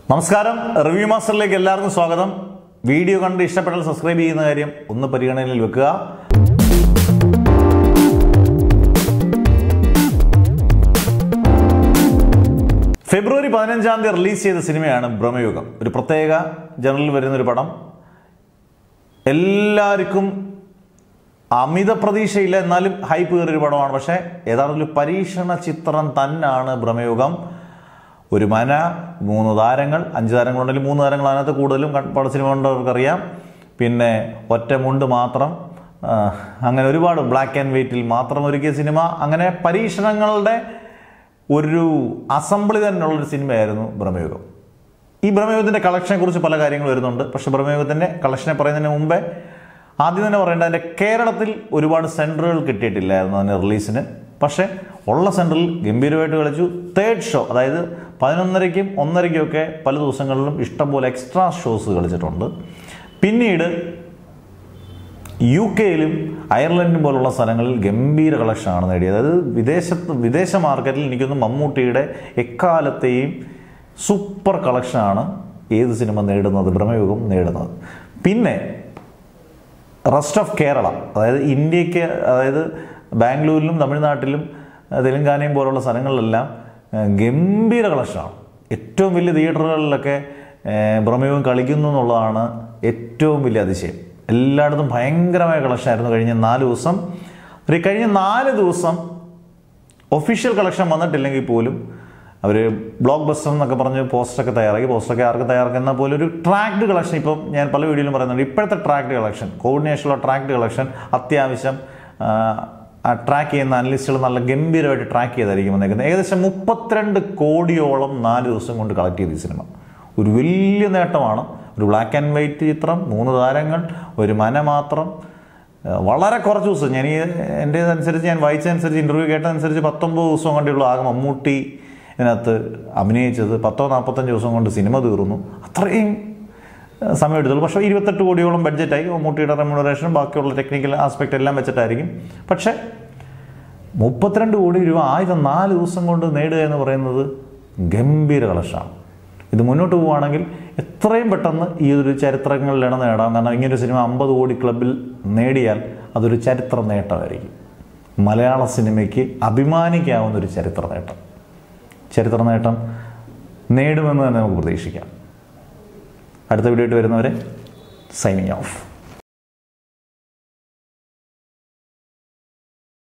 നമസ്കാരം റിവ്യൂ മാസ്റ്ററിലേക്ക് എല്ലാവർക്കും സ്വാഗതം വീഡിയോ കണ്ട് ഇഷ്ടപ്പെട്ടാൽ സബ്സ്ക്രൈബ് ചെയ്യുന്ന കാര്യം ഒന്ന് പരിഗണനയിൽ വെക്കുക ഫെബ്രുവരി പതിനഞ്ചാം തീയതി റിലീസ് ചെയ്ത സിനിമയാണ് ബ്രഹ്മയുഗം ഒരു പ്രത്യേക ജനറലിൽ വരുന്ന ഒരു പടം എല്ലാവർക്കും അമിത പ്രതീക്ഷയില്ല എന്നാലും ഹൈപ്പ് കയറിയൊരു പടമാണ് പക്ഷേ യഥാർത്ഥത്തിൽ ഒരു പരീക്ഷണ ചിത്രം തന്നെയാണ് ബ്രഹ്മയുഗം ഒരു മന മൂന്ന് താരങ്ങൾ അഞ്ച് താരങ്ങളുണ്ടെങ്കിൽ മൂന്ന് താരങ്ങൾ അതിനകത്ത് കൂടുതലും ക- പട സിനിമ കണ്ടവർക്കറിയാം പിന്നെ ഒറ്റ മുണ്ട് മാത്രം ആ, അങ്ങനെ ഒരുപാട് ബ്ലാക്ക് ആൻഡ് വൈറ്റിൽ മാത്രം ഒരുക്കിയ സിനിമ അങ്ങനെ പരീക്ഷണങ്ങളുടെ ഒരു അസംബ്ലി തന്നെയുള്ളൊരു സിനിമയായിരുന്നു ബ്രഹ്മയുഗം ഈ ബ്രഹ്മയുഗത്തിൻ്റെ കളക്ഷനെ കുറിച്ച് പല കാര്യങ്ങൾ വരുന്നുണ്ട് പക്ഷേ ബ്രഹ്മയുഗത്തിൻ്റെ കളക്ഷനെ പറയുന്നതിന് മുമ്പേ ആദ്യം തന്നെ പറയേണ്ടത് അതിൻ്റെ കേരളത്തിൽ ഒരുപാട് സെൻറ്ററുകൾ കിട്ടിയിട്ടില്ലായിരുന്നു അതിൻ്റെ റിലീസിന് പക്ഷേ ഉള്ള സെൻറ്ററിൽ ഗംഭീരമായിട്ട് കളിച്ചു തേർഡ് ഷോ അതായത് പതിനൊന്നരയ്ക്കും ഒന്നരയ്ക്കും ഒക്കെ പല ദിവസങ്ങളിലും ഇഷ്ടംപോലെ എക്സ്ട്രാ ഷോസ് കളിച്ചിട്ടുണ്ട് പിന്നീട് യു കെയിലും അയർലൻഡും പോലുള്ള സ്ഥലങ്ങളിൽ ഗംഭീര കളക്ഷനാണ് നേടിയത് അതായത് വിദേശത്ത് വിദേശ മാർക്കറ്റിൽ എനിക്കൊന്ന് മമ്മൂട്ടിയുടെ എക്കാലത്തെയും സൂപ്പർ കളക്ഷനാണ് ഏത് സിനിമ നേടുന്നത് ബ്രഹ്മയുഗം നേടുന്നത് പിന്നെ റെസ്റ്റ് ഓഫ് കേരള അതായത് ഇന്ത്യക്ക് അതായത് ബാംഗ്ലൂരിലും തമിഴ്നാട്ടിലും അഹ് തെലുങ്കാനയും പോലുള്ള സ്ഥലങ്ങളിലെല്ലാം അഹ് ഗംഭീര കളക്ഷനാണ് ഏറ്റവും വലിയ തിയേറ്ററുകളിലൊക്കെ അഹ് ബ്രഹ്മയുഗം കളിക്കുന്നു എന്നുള്ളതാണ് ഏറ്റവും വലിയ അതിശയം എല്ലായിടത്തും ഭയങ്കരമായ കളക്ഷനായിരുന്നു കഴിഞ്ഞ നാല് ദിവസം ഒരു കഴിഞ്ഞ നാല് ദിവസം ഒഫീഷ്യൽ കളക്ഷൻ വന്നിട്ടില്ലെങ്കിൽ പോലും അവർ ബ്ലോക്ക് ബസ്റ്റർ എന്നൊക്കെ പറഞ്ഞ് പോസ്റ്ററൊക്കെ തയ്യാറാക്കി പോസ്റ്ററൊക്കെ ആർക്ക് തയ്യാറാക്കുന്ന പോലെ ഒരു ട്രാക്ഡ് കളക്ഷൻ ഇപ്പം ഞാൻ പല വീഡിയോയിലും പറയുന്നുണ്ട് ഇപ്പോഴത്തെ ട്രാക്ഡ് കളക്ഷൻ കോർഡിനേഷനുള്ള ട്രാക്ഡ് കളക്ഷൻ അത്യാവശ്യം ട്രാക്ക് ചെയ്യുന്ന അനലിസ്റ്റുകൾ നല്ല ഗംഭീരമായിട്ട് ട്രാക്ക് ചെയ്തായിരിക്കും വന്നേക്കുന്നത് ഏകദേശം മുപ്പത്തിരണ്ട് കോടിയോളം നാല് ദിവസം കൊണ്ട് കളക്ട് ചെയ്ത ഈ സിനിമ ഒരു വലിയ നേട്ടമാണ് ഒരു ബ്ലാക്ക് ആൻഡ് വൈറ്റ് ചിത്രം മൂന്ന് താരങ്ങൾ ഒരു മന മാത്രം ഏഹ് വളരെ കുറച്ച് ദിവസം ഞാൻ ഈ എൻ്റെ അനുസരിച്ച് ഞാൻ വായിച്ചതനുസരിച്ച് ഇൻ്റർവ്യൂ കേട്ടതനുസരിച്ച് പത്തൊമ്പത് ദിവസം കൊണ്ടുള്ള ആകെ മമ്മൂട്ടി ഇതിനകത്ത് അഭിനയിച്ചത് പത്തോ നാൽപ്പത്തഞ്ച് ദിവസം കൊണ്ട് സിനിമ തീർന്നു അത്രയും ഏഹ് സമയം എടുത്തുള്ളൂ പക്ഷേ ഇരുപത്തെട്ട് കോടിയോളം ബഡ്ജറ്റായി മമ്മൂട്ടിയുടെ റെമ്യൂണറേഷൻ ബാക്കിയുള്ള ടെക്നിക്കൽ ആസ്പെക്റ്റ് എല്ലാം വെച്ചിട്ടായിരിക്കും പക്ഷേ മുപ്പത്തിരണ്ട് കോടി രൂപ ആദ്യത്തെ നാല് ദിവസം കൊണ്ട് നേടുക എന്ന് പറയുന്നത് ഗംഭീര കളക്ഷനാണ് ഇത് മുന്നോട്ട് പോവുകയാണെങ്കിൽ എത്രയും പെട്ടെന്ന് ഈ ഒരു ചരിത്രങ്ങളിൽ ഇടം നേടാം കാരണം ഇങ്ങനൊരു സിനിമ അമ്പത് കോടി ക്ലബിൽ നേടിയാൽ അതൊരു ചരിത്ര നേട്ടമായിരിക്കും മലയാള സിനിമയ്ക്ക് അഭിമാനിക്കാവുന്ന ഒരു ചരിത്ര നേട്ടം ചരിത്ര നേട്ടം നേടുമെന്ന് തന്നെ നമുക്ക് പ്രതീക്ഷിക്കാം അടുത്ത വീഡിയോ ആയിട്ട് വരുന്നവരെ സൈനിങ് ഓഫ്